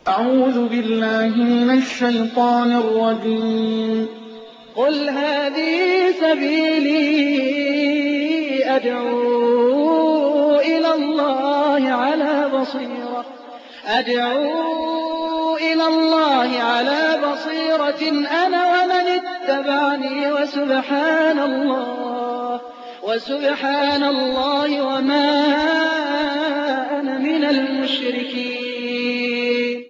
أعوذ بالله من الشيطان الرجيم قل هذه سبيلي أدعو إلى الله على بصيرة أدعو إلى الله على بصيرة أنا ومن اتبعني وسبحان الله وسبحان الله وما أنا من المشركين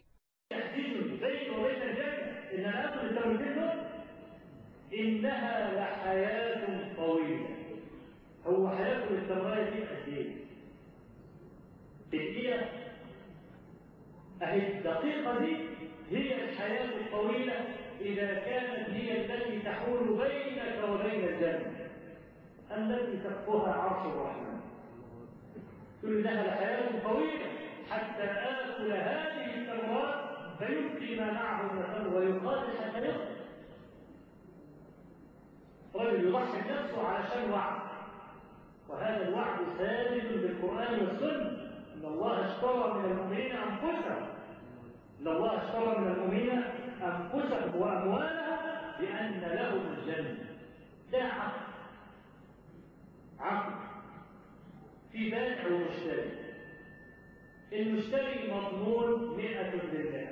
إنها لحياة طويلة هو حياة الاستمرار دي قد إيه؟ الدقيقة أهي الدقيقة دي هي الحياة الطويلة إذا كانت هي التي تحول بينك وبين الجنة التي سقفها عرش الرحمن تقول لها لحياة طويلة حتى آكل هذه الثمرات فيبقي ما معه من ويقاتل حتى يقتل رجل يضحي نفسه علشان وعد وهذا الوعد ثابت بالقرآن والسنة إن الله اشترى من المؤمنين أنفسهم إن الله اشترى من المؤمنين أنفسهم وأموالهم بأن لهم الجنة ده عقد عقد في بائع ومشتري المشتري مضمون مئة لله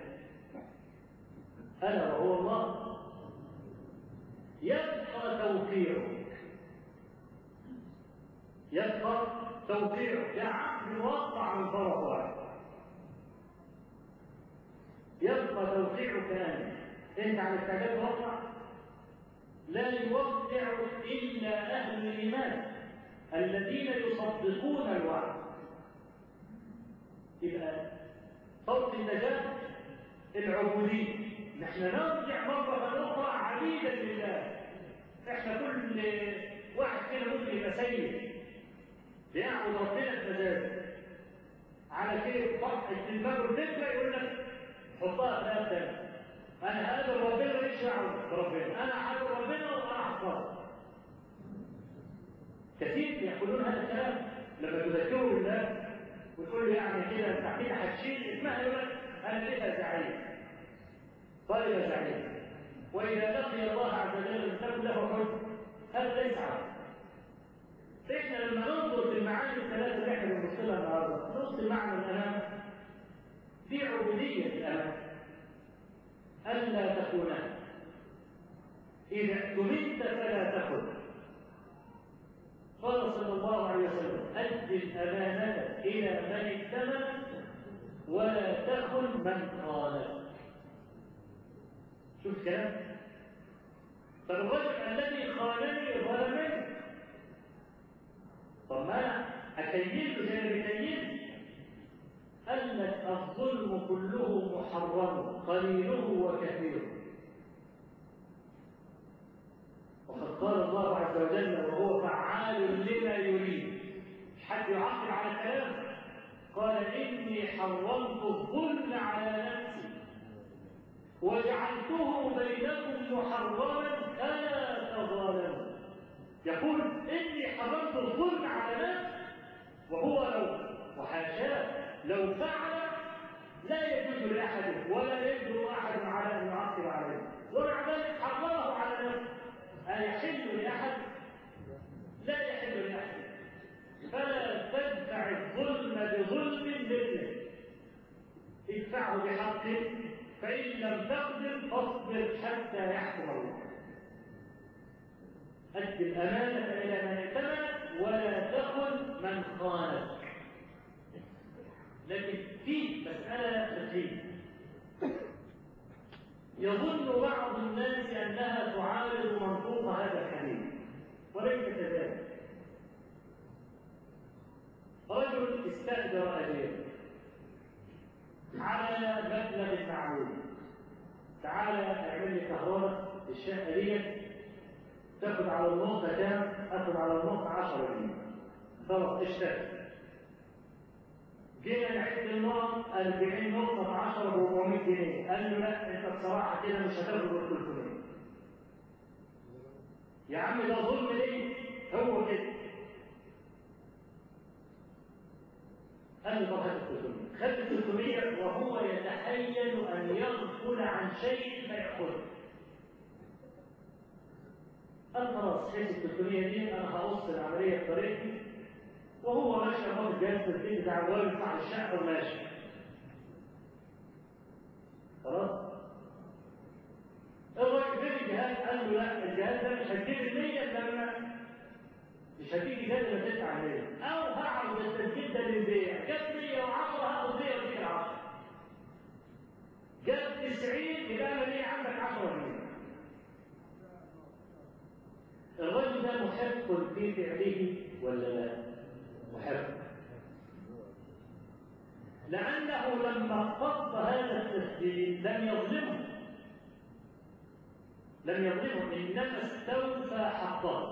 ألا وهو الله يبقى توقيعك يبقى توقيعك ده عقد موقع من طرف واحد يبقى توقيعك انت انت على استعداد توقع لا يوقع الا اهل الايمان الذين يصدقون الوعد يبقى صوت النجاه العبوديه نحن نرجع مرة أخرى عبيدا لله احنا كل واحد فينا ممكن يبقى سيد بيعبد ربنا بمزاجه على كيف فرحة المغرب تبقى يقول لك حطها في نفسك انا هذا ربنا ماليش دعوه بربنا انا عبد ربنا وانا احفظه كثير يقولون هذا الكلام لما تذكروا بالله وتقول له يعني كده انت كده هتشيل اسمها يقول لك انا ليها زعيم طالب زعيم واذا لقي الله عز وجل لم تكن له حجه هذا ليس عبد احنا لما ننظر في المعاني الثلاثه اللي احنا بنبص لها النهارده نبص معنى الامام في عبوديه الامام الا تكونها اذا اؤتمنت فلا تكن قال صلى الله عليه وسلم اد الامانه الى من ائتمن ولا تكن من خانك شوف كلام فالرجل الذي خانني ظلمني طب ما انا اكيده زي ما بيكيد قال لك الظلم كله محرم قليله وكثيره وقد قال الله عز وجل وهو فعال لما يريد مش حد يعقل على الكلام قال اني حرمت الظلم على نفسي وجعلته بينكم محرما فلا تظالموا يقول اني حرمت الظلم على نفسي وهو لو وحاشاه لو فعل لا يجوز لاحد ولا يجوز احد على ان يعقب عليه ومع ذلك حرمه على نفسه ايحل لاحد لا يحل لاحد فلا تدفع الظلم بظلم مثله ادفعه بحقه فإن لم تقدر فاصبر حتى يحكم الله أد الأمانة إلى من ائتمنك ولا تخن من خانك لكن في مسألة فقهية يظن بعض الناس أنها تعارض منطوق هذا الحديث وليس كذلك رجل استأجر أجير على مبلغ معلوم تعالى اعمل لي كهرباء الشقه دي تاخد على النقطه كام؟ اخد على النقطه 10 جنيه خلاص اشتغل جينا نعد النقط 40 نقطه ب 10 ب 400 جنيه قال له لا انت بصراحه كده مش هتاخد ال 300 يا عم ده ظلم ليه؟ هو كده قال له طب هات 300 خد 300 وهو يتحين شيء فيأخذه قال خلاص حيث ال 300 دي انا هقص العمليه بطريقتي وهو ماشي اهو جالس في البيت بتاع الراجل بتاع الشقه وماشي خلاص الراجل فين الجهاز؟ قال له لا الجهاز ده مش هتجيب المية لما مش هتيجي جد ما تدفع 100 او هعرض التسجيل ده للبيع جاب 110 هاخد 100 وتيجي 10 جاب 90 يبقى انا ليه عندك 10 جنيه الرجل ده محق في فعله ولا لا؟ محق لأنه لما اقتص هذا التسجيل لم يظلمه لم يظلمه إنما استوفى حقه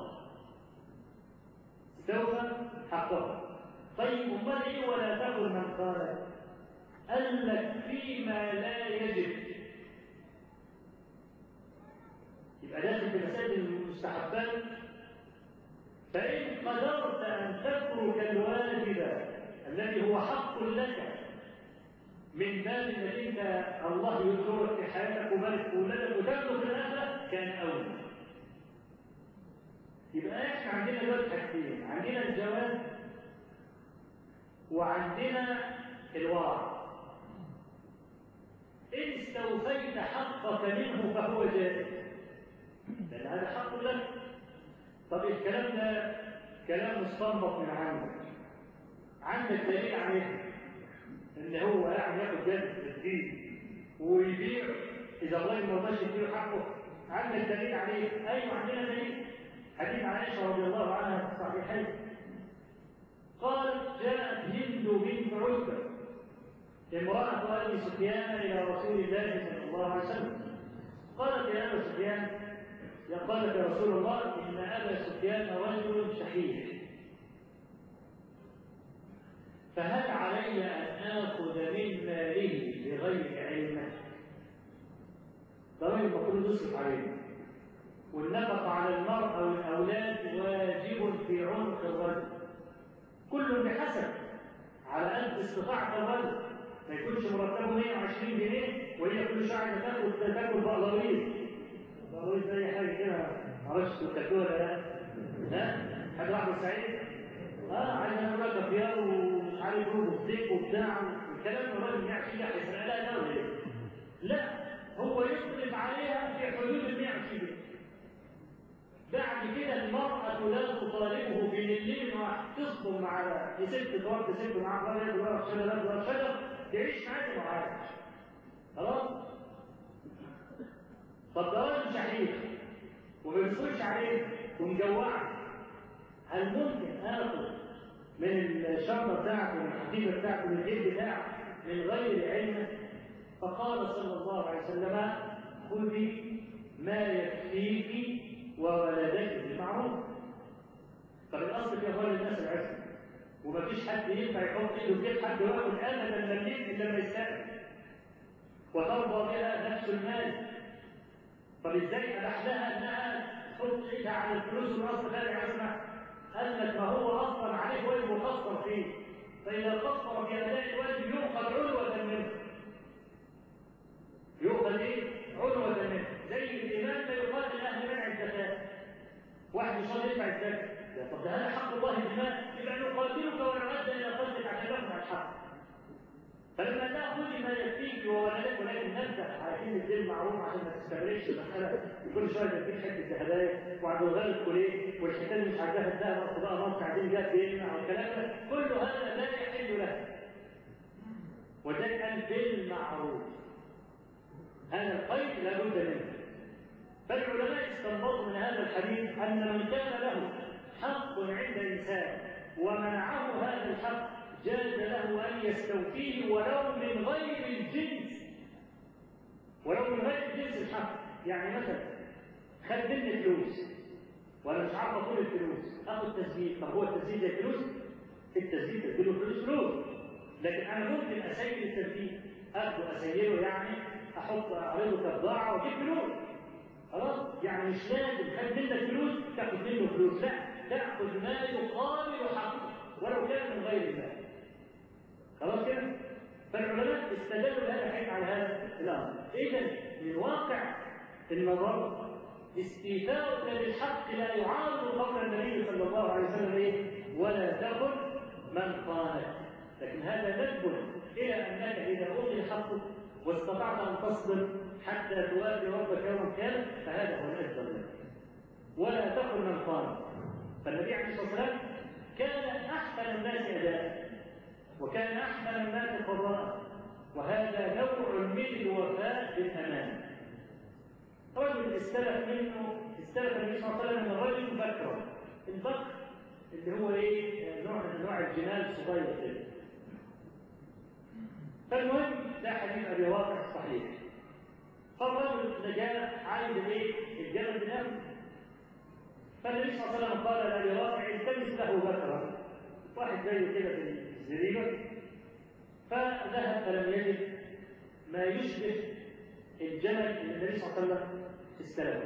استوفى حقه طيب امال ايه ولا تقل من قال قال لك فيما لا يجب يبقى داخل في مسائل المستحبات فإن قدرت أن تترك الواجب الذي هو حق لك من مال الذي انت الله يذكرك في حياتك ومالك وولادك وتملك الاخره كان اولى. يبقى احنا عندنا دول حاجتين، عندنا الجواز وعندنا الورع. إن استوفيت حقك منه فهو جائز. لأن هذا حق لك. طب الكلام ده كلام مستنبط من عندك. عندك دليل عليه ان هو قاعد ياخد جد الدين ويبيع اذا الله ما رضاش يديله حقه عندك دليل عليه ايوه عندنا دليل حديث عائشه رضي الله عنها في الصحيحين قالت جاءت هند بنت عتبه امراه ابي سفيان الى رسول الله صلى الله عليه وسلم قالت يا ابا سفيان يا قالت يا رسول الله ان ابا سفيان رجل شحيح فهل علي أن آخذ من ماله بغير علمه؟ ضروري المفروض يصرف عليه والنفقة على المرأة والأولاد واجب في عنق الرجل كل بحسب على قد استطاعة الرجل ما يكونش مرتبه 120 جنيه وهي كل شهر تاكل تاكل بقلاويز بقلاويز زي حاجة كده معرفش تاكلها لا لا حاجة واحدة سعيد اه عايز انا بقى خيار ومش عارف ايه وستيك وبتاع الكلام ده الراجل بيعمل فيه يحيى لا لا لا لا هو يصرف عليها في حدود ال 120 بعد كده المرأة لا تطالبه بمليم واحد تصبر مع ست تقعد تسد معاه ولا ياكل ولا شجر ولا شجر تعيش معاك وعايش خلاص طب ده راجل شحيح وما بيصرفش عليه ومجوعك هل ممكن اخذ من الشنطه بتاعته من الحقيبه بتاعته من الجيب بتاعه من غير علمه فقال صلى الله عليه وسلم خذي ما يكفيك وولدك بالمعروف طب الاصل في اخوان الناس العزم ومفيش حد ينفع يحط ايده في جيب حد وياخد ابدا مليم الا لما يستاذن وترضى بها نفس المال طب ازاي اباح لها انها تحط ايدها على الفلوس والاصل لا يعزمها قال لك ما هو اصلا عليه واجب مقصر فيه فاذا قصر في اداء الواجب يؤخذ عنوه منه يؤخذ ايه؟ عنوه منه زي الامام لا يقال لاهل منع الزكاه واحد يصلي يدفع الزكاه طب ده هذا حق الله الدماء يبقى نقاتلك ونعد الى قلبك عشان نفع الحق فلما تاخذ ما يكفيك وولدك ولكن نبدا عايزين الدين معروف عشان ما تستمرش المساله كل شويه تديك حته هدايا وعند الغالب كليه والحكايه اللي مش عاجباها الذهب اصل بقى مصر عايزين جاب بيمنع والكلام ده كل هذا لا يحل له وذلك قال بالمعروف هذا القيد لا بد منه فالعلماء استنبطوا من هذا الحديث ان من كان له حق عند انسان ومنعه هذا الحق جاز له أن يستوفيه ولو من غير الجنس ولو من غير جنس الحق يعني مثلا خد مني فلوس وانا مش عارف اطول الفلوس اخد تسجيل طب هو التسجيل زي فلوس التسجيل تديله فلوس فلوس لكن انا ممكن اسيل التسجيل اخده اسيله يعني احط اعرضه كبضاعه واجيب فلوس خلاص يعني مش لازم خد منك فلوس تاخد منه فلوس لا تاخذ ما يقابل حقه ولو كان من غير المال خلاص كده فالعلماء استدلوا بهذا الحديث على هذا الأمر إذا من واقع النظر استيفاؤك للحق لا يعارض قول النبي صلى الله عليه وسلم إيه؟ ولا تكن من خانك لكن هذا ندب إلى أنك إذا أوتي حقك واستطعت أن تصبر حتى توافي ربك يوم كان فهذا هو الأجر لك ولا تكن من خانك فالنبي عليه الصلاة والسلام كان أحسن الناس أداء وكان أحسن الناس قضاء وهذا نوع من الوفاء بالأمان رجل استلف منه استلف النبي صلى الله عليه وسلم من رجل بكرا البكر اللي هو ايه نوع من انواع الجمال الصغير كده فالمهم ده حديث ابي واقع الصحيح فالرجل ده جاء عايز ايه الجمل بنام فالنبي صلى الله عليه وسلم قال لابي واقع التمس له بكرا واحد زيه كده في الزريبه فذهب فلم يجد ما يشبه الجمل اللي النبي صلى الله عليه وسلم استلمه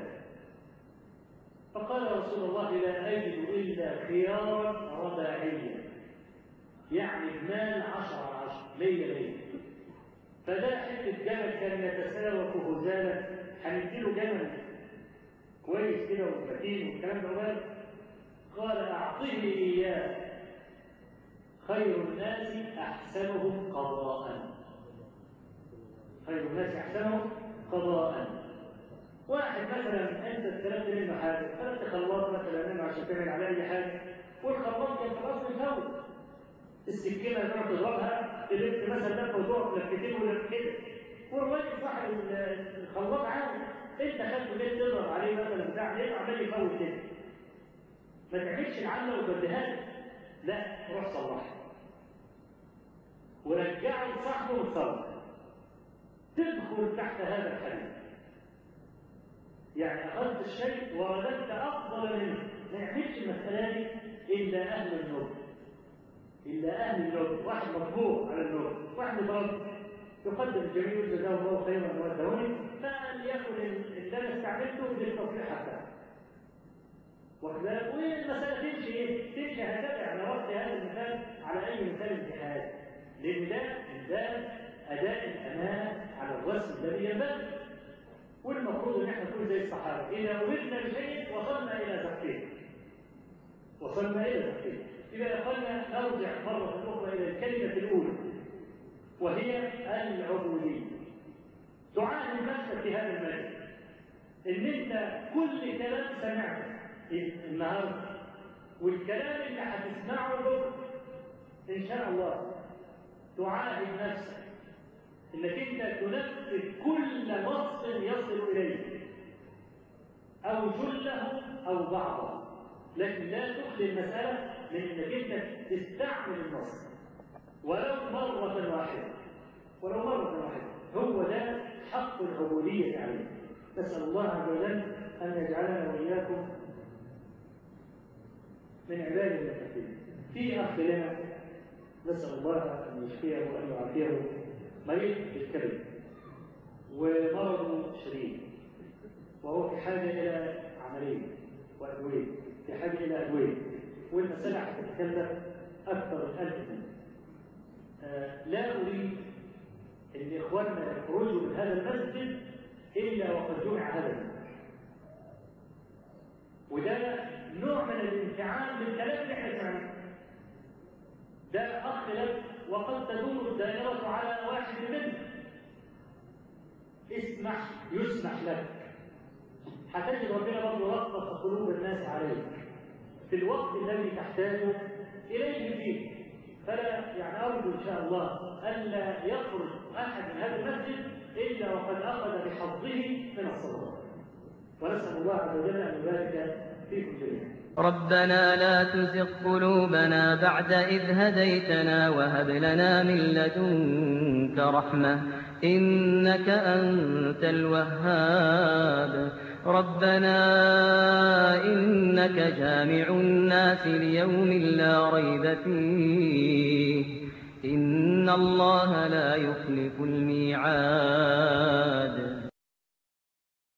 فقال رسول الله لا أجد إلا خيارا رباعيا يعني المال عشرة على عشرة مية مية فده حتة جمل كان يتساوى هزالا هنديله جمل كويس كده ومتين والكلام ده وبال قال أعطيه إياه خير الناس أحسنهم قضاء خير الناس أحسنهم قضاء واحد مثلا انت استلمت منه حاجه استلمت خلاط مثلا منه عشان تعمل عليه اي حاجه والخلاط كان في الاصل مفوت السكينه اللي تروح تضربها تلف مثلا لفه وتقف لفتين ولف كده والراجل صاحب الخلاط عادي انت خدته ليه تضرب عليه مثلا بتاع ليه عمال يفوت كده ما تعملش العمله وتبديها لا روح صلحها ورجعه لصاحبه وتصلح تدخل تحت هذا الحديث يعني أخذت الشيء ورددت أفضل منه ما يعملش المسألة دي إلا أهل النور إلا أهل النور واحد مطبوع على النور واحد مضرب يقدم الجميع جزاه الله خيرا وادوني فليكن اللي انا استعملته للتصليح بتاعه وكذلك والمسألة تمشي ايه؟ تمشي هكذا على رأس هذا المثال على أي مثال انتهاء لأن ده من باب أداء الأمانة على الرسم الذي ينبغي والمفروض ان احنا نكون زي الصحابه اذا وردنا بشيء وصلنا الى تحقيق وصلنا الى تحقيق اذا قلنا نرجع مره اخرى الى الكلمه الاولى وهي العبوديه تعاهد نفسك في هذا المجال ان انت كل كلام سمعته النهارده والكلام اللي هتسمعه بكره ان شاء الله تعاهد نفسك انك انت تنفذ كل نص يصل اليه او جله او بعضه لكن لا تخلي المساله من انك انت تستعمل النص ولو مره واحده ولو مره واحده هو ده حق العبوديه عليه نسال الله عز وجل ان يجعلنا واياكم من عباده المتقين في اخ لنا نسال الله ان يشفيه وان يعافيه مريض بالكبد ومرضه شديد وهو في حاجة إلى عملية وأدوية في حاجة إلى أدوية والمسألة هتتكلف أكثر من ألف جنيه آه لا أريد أن إخواننا يخرجوا من هذا المسجد إلا وقد جمع هذا المسجد وده نوع من الانفعال بالكلام اللي احنا سمعناه ده أخ لك وقد تدور الدائرة على واحد منه اسمح يسمح لك هتجد ربنا برضه رقق قلوب الناس عليك في الوقت الذي تحتاج إليه فيه فلا يعني أرجو إن شاء الله ألا يخرج أحد من هذا المسجد إلا وقد أخذ بحظه من الصدقات ونسأل الله عز وجل أن يبارك فيكم جميعا ربنا لا تزغ قلوبنا بعد إذ هديتنا وهب لنا من لدنك رحمة إنك أنت الوهاب ربنا إنك جامع الناس ليوم لا ريب فيه إن الله لا يخلف الميعاد